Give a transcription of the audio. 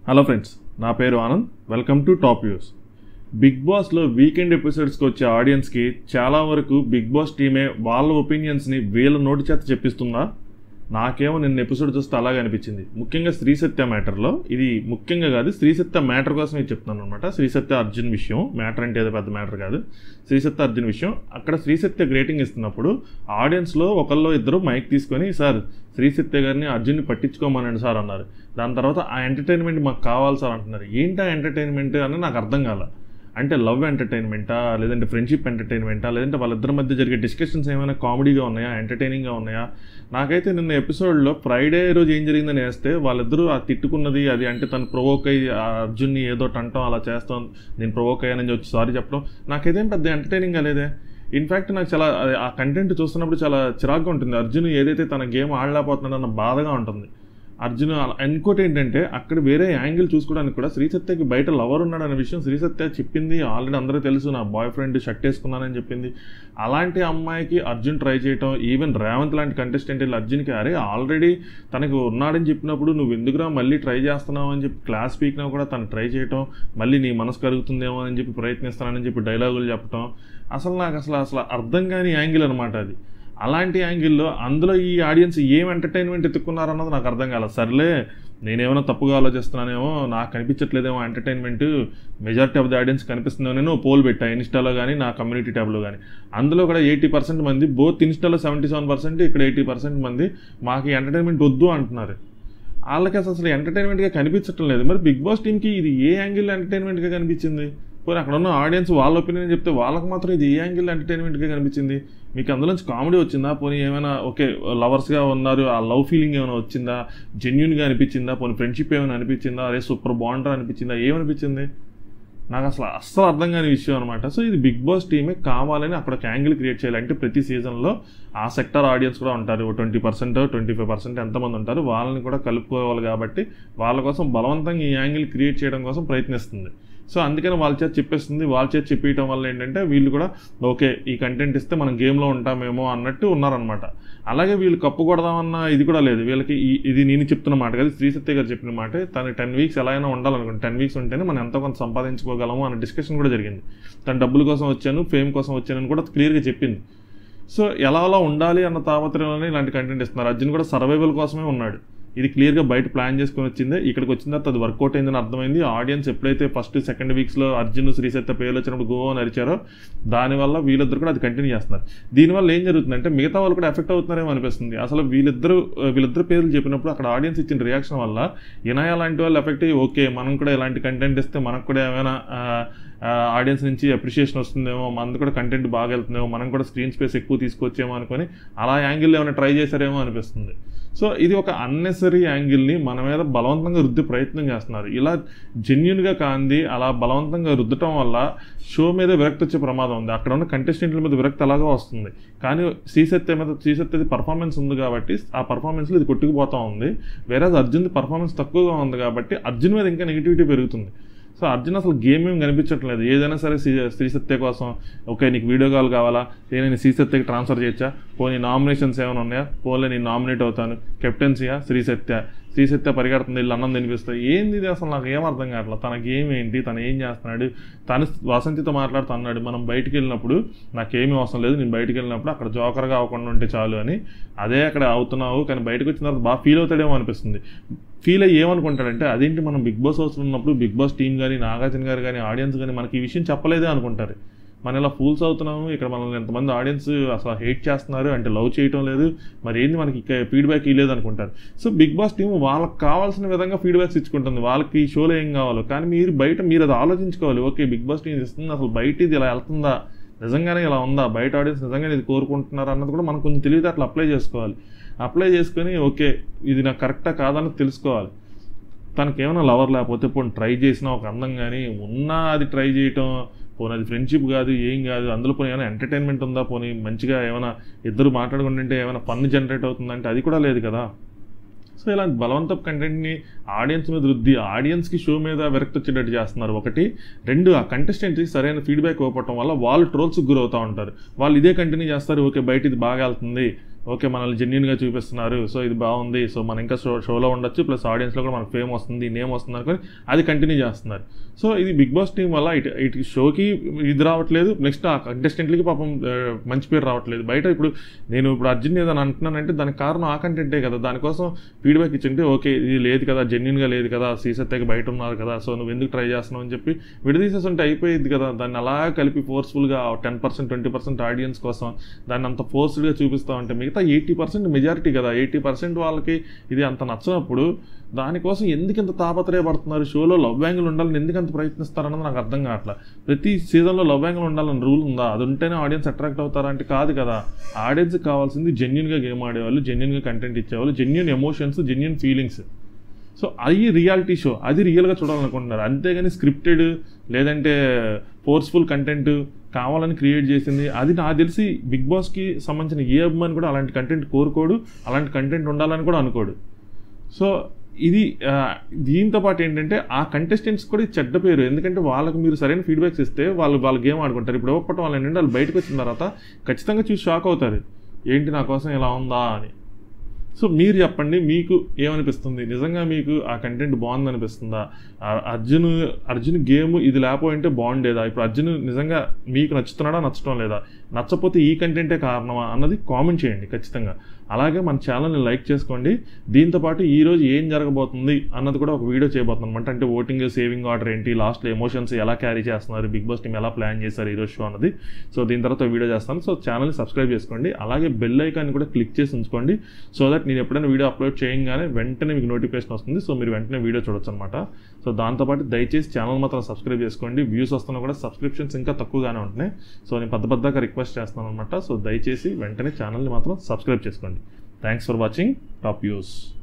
hello friends నా పేరు Anand welcome to top views big బాస్లో వీకెండ్ ఎపిసోడ్స్కి వచ్చే ఆడియన్స్కి చాలా వరకు బిగ్ బాస్ టీమే వాళ్ళ ఒపీనియన్స్ని వీళ్ళ నోటి చేత చెప్పిస్తుందా నాకేమో నిన్న ఎపిసోడ్ చూస్తే అలాగే అనిపించింది ముఖ్యంగా శ్రీ సత్య మ్యాటర్లో ఇది ముఖ్యంగా కాదు శ్రీ సత్య మ్యాటర్ కోసం ఇది చెప్తున్నాను అనమాట శ్రీ సత్య అర్జున్ విషయం మ్యాటర్ అంటే ఏదో పెద్ద మ్యాటర్ కాదు శ్రీ సత్య అర్జున్ విషయం అక్కడ శ్రీ సత్య గ్రేటింగ్ ఇస్తున్నప్పుడు ఆడియన్స్లో ఒకళ్ళు ఇద్దరు మైక్ తీసుకొని సార్ శ్రీ సత్య గారిని అర్జున్ని పట్టించుకోమనండి సార్ అన్నారు దాని తర్వాత ఆ ఎంటర్టైన్మెంట్ మాకు కావాలి సార్ అంటున్నారు ఏంటి ఆ ఎంటర్టైన్మెంట్ అని నాకు అర్థం కాల అంటే లవ్ ఎంటర్టైన్మెంటా లేదంటే ఫ్రెండ్షిప్ ఎంటర్టైన్మెంటా లేదంటే వాళ్ళిద్దరి మధ్య జరిగే డిస్కషన్స్ ఏమైనా కామెడీగా ఉన్నాయా ఎంటర్టైనింగ్గా ఉన్నాయా నాకైతే నిన్న ఎపిసోడ్లో ఫ్రైడే రోజు ఏం జరిగిందని వేస్తే వాళ్ళిద్దరూ ఆ తిట్టుకున్నది అది అంటే తను ప్రొవోక్ అయ్యి ఆ అర్జున్ని ఏదో అంటాం అలా చేస్తాం నేను ప్రొవోక్ అయ్యానని వచ్చి సారీ చెప్పడం నాకైతేం పెద్ద ఎంటర్టైనింగ్ లేదే ఇన్ఫ్యాక్ట్ నాకు చాలా అది- ఆ కంటెంట్ చూస్తున్నప్పుడు చాలా చిరాగ్గా ఉంటుంది అర్జున్ ఏదైతే తన గేమ్ ఆడలేకపోతున్నాడో అన్న బాధగా ఉంటుంది అర్జున్ అలా- ఇంకోటి ఏంటంటే అక్కడ వేరే యాంగిల్ చూసుకోవడానికి కూడా శ్రీ సత్యకి బయట లవర్ ఉన్నాడు అనే విషయం శ్రీ సత్య చెప్పింది ఆల్రెడీ అందరూ తెలుసు నా బాయ్ ఫ్రెండ్ షర్ట్ వేసుకున్నానని చెప్పింది అలాంటి అమ్మాయికి అర్జున్ ట్రై చేయటం ఈవెన్ రేవంత్ లాంటి కంటెస్టెంట్ వెళ్ళి అర్జున్కి అరే ఆల్రెడీ తనకు ఉన్నాడని చెప్పినప్పుడు నువ్వు ఎందుకురా మళ్ళీ ట్రై చేస్తున్నావు అని చెప్పి క్లాస్ పీక్నా కూడా తను ట్రై చేయటం మళ్ళీ నీ మనసు కరుగుతుందేమో అని చెప్పి ప్రయత్నిస్తానని చెప్పి డైలాగులు చెప్పటం అసలు నాకు అసలు అసలు అర్థం కాని యాంగిల్ అనమాట అది అలాంటి యాంగిల్లో అందులో ఈ ఆడియన్స్ ఏం ఎంటర్టైన్మెంట్ ఎత్తుకున్నారన్నది నాకు అర్థం కాలేదు సర్లే నేనేమైనా తప్పుగా ఆలోచిస్తున్నానేమో నాకు కనిపించట్లేదేమో entertainment majority of the audience కనిపిస్తుందో నేను పోల్ పెట్టా ఇన్స్టాలో కానీ నా కమ్యూనిటీ ట్యాబ్లో కానీ అందులో కూడా ఎయిటీ పర్సెంట్ మంది బోత్ ఇన్స్టాలో సెవెంటీ సెవెన్ పర్సెంట్ ఇక్కడ ఎయిటీ పర్సెంట్ మంది మాకు ఎంటర్టైన్మెంట్ వద్దు అంటున్నారు వాళ్ళకి అసలు అసలు ఎంటర్టైన్మెంట్గా కనిపించటం లేదు మరి బిగ్ బాస్ టీంకి ఇది ఏ యాంగిల్ ఎంటర్టైన్మెంట్గా కనిపించింది పోనీ అక్కడ ఉన్న ఆడియన్స్ వాళ్ళ ఒపీనియన్ చెప్తే వాళ్ళకి మాత్రం ఇది ఏ యాంగిల్ ఎంటర్టైన్మెంట్గా కనిపించింది మీకు అందులోంచి కామెడీ వచ్చిందా పోనీ ఏమైనా ఓకే లవర్స్గా ఉన్నారు ఆ లవ్ ఫీలింగ్ ఏమైనా వచ్చిందా జెన్యున్గా అనిపించిందా పోనీ ఫ్రెండ్షిప్ ఏమైనా అనిపించిందా అరే సూపర్ బాగుంటారు అనిపించిందా ఏమనిపించింది నాకు అసలు అస్సలు అర్థం కాని విషయం అనమాట సో ఇది బిగ్ బాస్ టీమే కావాలని అక్కడ ఒక యాంగిల్ క్రియేట్ చేయాలి అంటే ప్రతి సీజన్లో ఆ సెక్టర్ ఆడియన్స్ కూడా ఉంటారు twenty percent twenty five percent ఎంతమంది ఉంటారు వాళ్ళని కూడా కలుపుకోవాలి కాబట్టి వాళ్ళ కోసం బలవంతంగా ఈ యాంగిల్ క్రియేట్ చేయడం కోసం ప్రయత్నిస్తుంది సో అందుకని వాళ్ళ చేత చెప్పేస్తుంది వాళ్ళ చేత చెప్పేయటం వల్ల ఏంటంటే వీళ్ళు కూడా ఓకే ఈ కంటెంట్ ఇస్తే మనం గేమ్లో ఉంటామేమో అన్నట్టు ఉన్నారనమాట అలాగే వీళ్ళు కప్పు కొడదామన్న ఇది కూడా లేదు వీళ్ళకి ఈ- ఇది నేను చెప్తున్న మాట కదా శ్రీ సత్య గారు చెప్పిన మాట తను టెన్ వీక్స్ ఎలా అయినా ఉండాలనుకోండి టెన్ వీక్స్ ఉంటేనే మనం ఎంతో కొంత సంపాదించుకోగలము అన్న డిస్కషన్ కూడా జరిగింది తను డబ్బుల కోసం వచ్చాను ఫేమ్ కోసం వచ్చానని కూడా క్లియర్గా చెప్పింది సో ఎలా అలా ఉండాలి అన్న తాపత్రయంలోనే ఇలాంటి కంటెంట్ ఇస్తున్నారు అర్జున్ కూడా సర్వైవల్ కోసమే ఉన్నాడు ఇది క్లియర్గా బయట ప్లాన్ చేసుకొని వచ్చింది ఇక్కడికి వచ్చిన తర్వాత అది వర్కౌట్ అయిందని అర్థమైంది ఆడియన్స్ ఎప్పుడైతే ఫస్ట్ సెకండ్ వీక్స్లో అర్జున్ శ్రీసత్య పేర్లు వచ్చినప్పుడు గో అని అరిచారో దానివల్ల వీళ్ళిద్దరు కూడా అది కంటిన్యూ చేస్తున్నారు దీనివల్ల ఏం జరుగుతుందంటే మిగతా వాళ్ళు కూడా ఎఫెక్ట్ అవుతున్నారేమో అనిపిస్తుంది అసలు వీళ్ళిద్దరు వీళ్ళిద్దరు పేర్లు చెప్పినప్పుడు అక్కడ ఆడియన్స్ ఇచ్చిన రియాక్షన్ వల్ల ఇనాయ లాంటి వాళ్ళు ఎఫెక్ట్ అయ్యి ఓకే మనం కూడా ఇలాంటి కంటెంట్ ఇస్తే మనకు కూడా ఏమైనా ఆడియన్స్ నుంచి అప్రిషియేషన్ వస్తుందేమో మనది కూడా కంటెంట్ బాగా వెళ్తుందేమో మనం కూడా స్క్రీన్ స్పేస్ ఎక్కువ తీసుకొచ్చేమో అనుకొని అలా యాంగిల్ ఏమైనా ట్రై చేశారేమో అనిపిస్తుంది సో ఇది ఒక అన్నెసరీ యాంగిల్ని మన మీద బలవంతంగా రుద్దే ప్రయత్నం చేస్తున్నారు ఇలా జెన్యున్గా కాంది అలా బలవంతంగా రుద్దటం వల్ల షో మీద విరక్తి వచ్చే ప్రమాదం ఉంది అక్కడ ఉన్న కంటెస్టెంట్ల మీద విరక్తి అలాగా వస్తుంది కానీ శ్రీసత్య మీద శ్రీసత్యది పర్ఫార్మెన్స్ ఉంది కాబట్టి ఆ పర్ఫార్మెన్స్లో ఇది కొట్టుకుపోతూ ఉంది వేరే అర్జున్ది పర్ఫార్మెన్స్ తక్కువగా ఉంది కాబట్టి అర్జున్ మీద ఇంకా నెగిటివిటీ పెరుగుతుంది సో అర్జున్ అసలు గేమ్ ఏం కనిపించట్లేదు ఏదైనా సరే శ్రీ శ్రీ సత్య కోసం ఓకే నీకు వీడియో కాల్ కావాలా నేను శ్రీ సత్యకి ట్రాన్స్ఫర్ చేయొచ్చా పోనీ నామినేషన్స్ ఏమైనా ఉన్నాయా పోలే నేను నామినేట్ అవుతాను కెప్టెన్సీయా శ్రీ సత్య శ్రీ సత్య పరిగెడుతుంది ఇల్లు అన్నం తినిపిస్తాయి ఏంది ఇది అసలు నాకు ఏం అర్థం కావట్లేదు తన గేమ్ ఏంటి తను ఏం చేస్తున్నాడు తను వసంతితో మాట్లాడుతూ అన్నాడు మనం బయటికి వెళ్ళినప్పుడు నాకేమీ అవసరం లేదు నేను బయటికి వెళ్ళినప్పుడు అక్కడ జోకర్గా అవ్వకుండా ఉంటే చాలు అని అదే అక్కడ అవుతున్నావు కానీ బయటకు వచ్చిన తర్వాత బాగా ఫీల్ అవుతాడేమో అనిపిస్తుంది ఫీల్ అయ్యి ఏమనుకుంటాడంటే అదేంటి మనం బిగ్ బాస్ హౌస్లో ఉన్నప్పుడు బిగ్ బాస్ టీం కానీ నాగార్జున గారు కానీ ఆడియన్స్ కానీ మనకి ఈ విషయం చెప్పలేదే అనుకుంటారు మనం ఇలా ఫూల్స్ అవుతున్నాము ఇక్కడ మనల్ని ఎంతమంది ఆడియన్స్ అసలు హేట్ చేస్తున్నారు అంటే లవ్ చేయటం లేదు మరి ఏంది మనకి ఇక ఫీడ్బ్యాక్ ఇవ్వలేదు అనుకుంటారు సో బిగ్ బాస్ టీం వాళ్ళకి కావాల్సిన విధంగా ఫీడ్బ్యాక్స్ ఇచ్చుకుంటుంది వాళ్ళకి ఈ షోలో ఏం కావాలో కానీ మీరు బయట మీరు అది ఆలోచించుకోవాలి ఓకే బిగ్ బాస్ టీం ఇస్తుంది అసలు బయట ఇది ఇలా వెళ్తుందా నిజంగానే ఇలా ఉందా బయట ఆడియన్స్ నిజంగానే ఇది కోరుకుంటున్నారా అన్నది కూడా మనం కొంచెం తెలివితే అట్లా అప్లై చేసుకోవాలి అప్లై చేసుకొని ఓకే ఇది నాకు కరెక్టా కాదని తెలుసుకోవాలి తనకి ఏమైనా లవర్ లేకపోతే పోనీ ట్రై చేసినా ఒక అందం కానీ ఉన్నా అది ట్రై చేయటం పోనీ అది ఫ్రెండ్షిప్ కాదు ఏం కాదు అందులో పోనీ ఏమైనా ఎంటర్టైన్మెంట్ ఉందా పోనీ మంచిగా ఏమైనా ఇద్దరు మాట్లాడుకుంటుంటే ఏమైనా ఫన్ జనరేట్ అవుతుందంటే అది కూడా లేదు కదా సో ఇలాంటి బలవంతపు కంటెంట్ని ఆడియన్స్ మీద రుద్ది ఆడియన్స్కి షో మీద విరక్తి వచ్చేటట్టు చేస్తున్నారు ఒకటి రెండు ఆ కంటెస్టెంట్కి సరైన ఫీడ్బ్యాక్ ఇవ్వకపోవటం వల్ల వాళ్ళు ట్రోల్స్కి గురవుతూ ఉంటారు వాళ్ళు ఇదే కంటిన్యూ చేస్తారు ఓకే బయట ఇది బాగా వెళ్తుంది ఓకే మనల్ని జెన్యున్గా చూపిస్తున్నారు సో ఇది బాగుంది సో మనం ఇంకా షో షోలో ఉండొచ్చు ప్లస్ ఆడియన్స్లో కూడా మనకు ఫేమ్ వస్తుంది నేమ్ వస్తుంది అనుకొని అది కంటిన్యూ చేస్తున్నారు సో ఇది బిగ్ బాస్ టీం వల్ల ఇటు ఇటు షోకి ఇది రావట్లేదు నెక్స్ట్ ఆ కంటెస్టెంట్లకి పాపం ఆ, మంచి పేరు రావట్లేదు బయట ఇప్పుడు నేను ఇప్పుడు అర్జున్ ఏదని అంటున్నానంటే దానికి కారణం ఆ కంటెంటే కదా దానికోసం ఫీడ్బ్యాక్ ఇచ్చింటే ఓకే ఇది లేదు కదా జెన్యున్గా లేదు కదా సీసెత్తకి బయట ఉన్నారు కదా సో నువ్వు ఎందుకు ట్రై చేస్తున్నావు అని చెప్పి విడదీసేస్తుంటే అయిపోయింది కదా దాన్ని అలా కలిపి ఫోర్స్ఫుల్గా ten percent twenty percent audience కోసం దాన్ని అంత ఫోర్స్ఫుల్గా చూపిస్తా ఉంటే మిగతా ఎయిటీ పర్సెంట్ మెజారిటీ కదా ఎయిటీ పర్సెంట్ వాళ్ళకి ఇది అంత నచ్చినప్పుడు దానికోసం ఎందుకు ఇంత తాపత్రయపడుతున్నారు షోలో లవ్ యాంగిల్ ఉండాలని ఎందుకు అంత ప్రయత్నిస్తారన్నది నాకు అర్థం కావట్లా ప్రతి సీజన్లో లవ్ యాంగిల్ ఉండాలని రూల్ ఉందా అది ఉంటేనే ఆడియన్స్ అట్రాక్ట్ అవుతారా అంటే కాదు కదా ఆడియన్స్ కావాల్సింది జెన్యున్గా గేమ్ ఆడేవాళ్ళు జెన్యున్గా కంటెంట్ ఇచ్చేవాళ్ళు genuine emotions genuine feelings so అది రియాలిటీ షో అది రియల్గా చూడాలనుకుంటున్నారు అంతేగాని స్క్రిప్టెడ్ లేదంటే ఫోర్స్ఫుల్ కంటెంట్ కావాలని క్రియేట్ చేసింది అది నాకు తెలిసి బిగ్ బాస్కి సంబంధించిన ఏ అభిమాని కూడా అలాంటి కంటెంట్ కోరుకోడు అలాంటి కంటెంట్ ఉండాలని కూడా అనుకోడు సో ఇది ఆ, దీంతో పాటు ఏంటంటే ఆ కంటెస్టెంట్స్ కూడా ఇది చెడ్డ పేరు ఎందుకంటే వాళ్ళకి మీరు సరైన ఫీడ్బ్యాక్స్ ఇస్తే వాళ్ళు వాళ్ళ గేమ్ ఆడుకుంటారు ఇప్పుడు ఇవ్వకపోవడం వాళ్ళు ఏంటంటే వాళ్ళు బయటకు వచ్చిన తర్వాత ఖచ్చితంగా చూసి షాక్ అవుతారు ఏంటి నా కోసం ఇలా ఉందా అని సో మీరు చెప్పండి మీకు ఏమనిపిస్తుంది నిజంగా మీకు ఆ కంటెంట్ బాగుంది అనిపిస్తుందా ఆ- అర్జున్ అర్జున్ గేమ్ ఇది లేకపోయింటే బాగుండేదా ఇప్పుడు అర్జున్ నిజంగా మీకు నచ్చుతున్నాడా నచ్చడం లేదా నచ్చపోతే ఈ కంటెంటే కారణమా అన్నది కామెంట్ చేయండి ఖచ్చితంగా అలాగే మన ఛానల్ని లైక్ చేసుకోండి దీంతోపాటు ఈ రోజు ఏం జరగబోతుంది అన్నది కూడా ఒక వీడియో చేయబోతున్నాం అనమాట అంటే ఓటింగ్ సేవింగ్ ఆర్డర్ ఏంటి లాస్ట్లో ఎమోషన్స్ ఎలా క్యారీ చేస్తున్నారు బిగ్ బాస్ టీం ఎలా ప్లాన్ చేస్తారు ఈ రోజు షో అన్నది సో దీని తర్వాత వీడియో చేస్తాను సో ఛానల్ని సబ్స్క్రైబ్ చేసుకోండి అలాగే బెల్ ఐకాన్ కూడా క్లిక్ చేసి ఉంచుకోండి సో దట్ నేను ఎప్పుడైనా వీడియో అప్లోడ్ చేయగానే వెంటనే మీకు నోటిఫికేషన్ వస్తుంది సో మీరు వెంటనే వీడియో చూడొచ్చు అనమాట సో దాంతోపాటు దయచేసి ఛానల్ మాత్రం సబ్స్క్రైబ్ చేసుకోండి వ్యూస్ వస్తున్నా కూడా సబ్స్క్రిప్షన్స్ ఇంకా తక్కువగానే ఉంటున్నాయి సో నేను పెద్ద పెద్దగా రిక్వెస్ట్ చేస్తున్నాను అనమాట సో దయచేసి వెంటనే ఛానల్ని మాత్రం సబ్స్క్రైబ్ చేసుకోండి thanks for watching top views